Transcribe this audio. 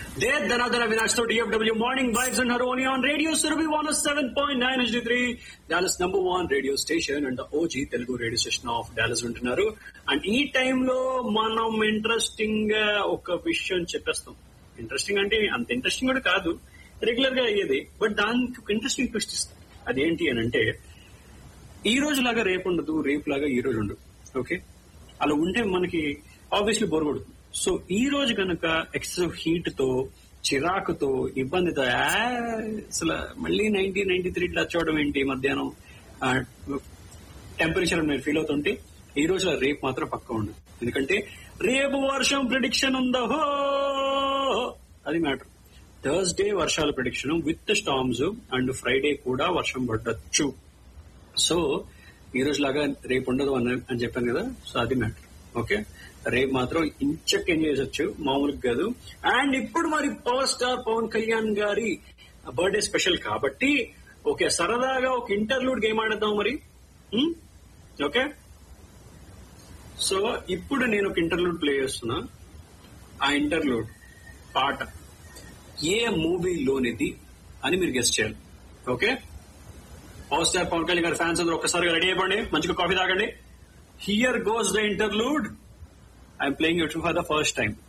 There, Dhanadhana Vinash to DFW Morning Vibes and Haroni on Radio Surabhi 107.9 HD3, Dallas number one radio station and the OG Telugu radio station of Dallas వింటున్నారు and ఈ టైంలో మనం interesting గా ఒక విషయం చెప్పేస్తాం interesting అంటే అంత ఇంట్రెస్టింగ్ కూడా కాదు రెగ్యులర్ గా అయ్యేది బట్ దానికి ఒక ఇంట్రెస్టింగ్ ట్విస్ట్ ఇస్తాం అదేంటి అని అంటే ఈ రోజు లాగా రేపు ఉండదు రేపు లాగా ఈ రోజు ఉండదు ఓకే అలా ఉంటే మనకి ఆబ్వియస్లీ బోర్ కొడుతుంది సో ఈ రోజు కనుక ఎక్సెసివ్ హీట్ తో చిరాకుతో ఇబ్బందితో "ఆ, అసలు మళ్ళీ నైన్టీ నైన్టీ త్రీ టచ్ అవడం ఏంటి మధ్యాహ్నం టెంపరేచర్ మీరు ఫీల్ అవుతుంటే ఈ రోజు రేపు మాత్రం పక్క ఉండదు ఎందుకంటే రేపు వర్షం ప్రిడిక్షన్ ఉందో హో! అది మ్యాటర్ థర్స్డే వర్షాల prediction with storms and Friday కూడా వర్షం పడచ్చు సో ఈ రోజు లాగా రేపు ఉండదు అని అని చెప్పాను కదా సో అది మ్యాటర్ ఓకే రేపు మాత్రం ఇంచక్ ఎంజాయ్ చేయొచ్చు మామూలుగా కాదు అండ్ ఇప్పుడు మరి పవర్ స్టార్ పవన్ కళ్యాణ్ గారి బర్త్డే స్పెషల్ కాబట్టి ఓకే సరదాగా ఒక ఇంటర్లూడ్ గేమ్ ఆడేద్దాం మరి ఉమ్? ఓకే సో ఇప్పుడు నేను ఒక ఇంటర్లూడ్ ప్లే చేస్తున్నా ఆ ఇంటర్లూడ్ పాట ఏ మూవీలోనిది అని మీరు గెస్ట్ చేయాలి okay power star Pawan Kalyan గారి ఫ్యాన్స్ అందరూ ఒక్కసారిగా రెడీ అయిపోండి మంచిగా కాఫీ తాగండి here goes the interlude I'm playing it for the first time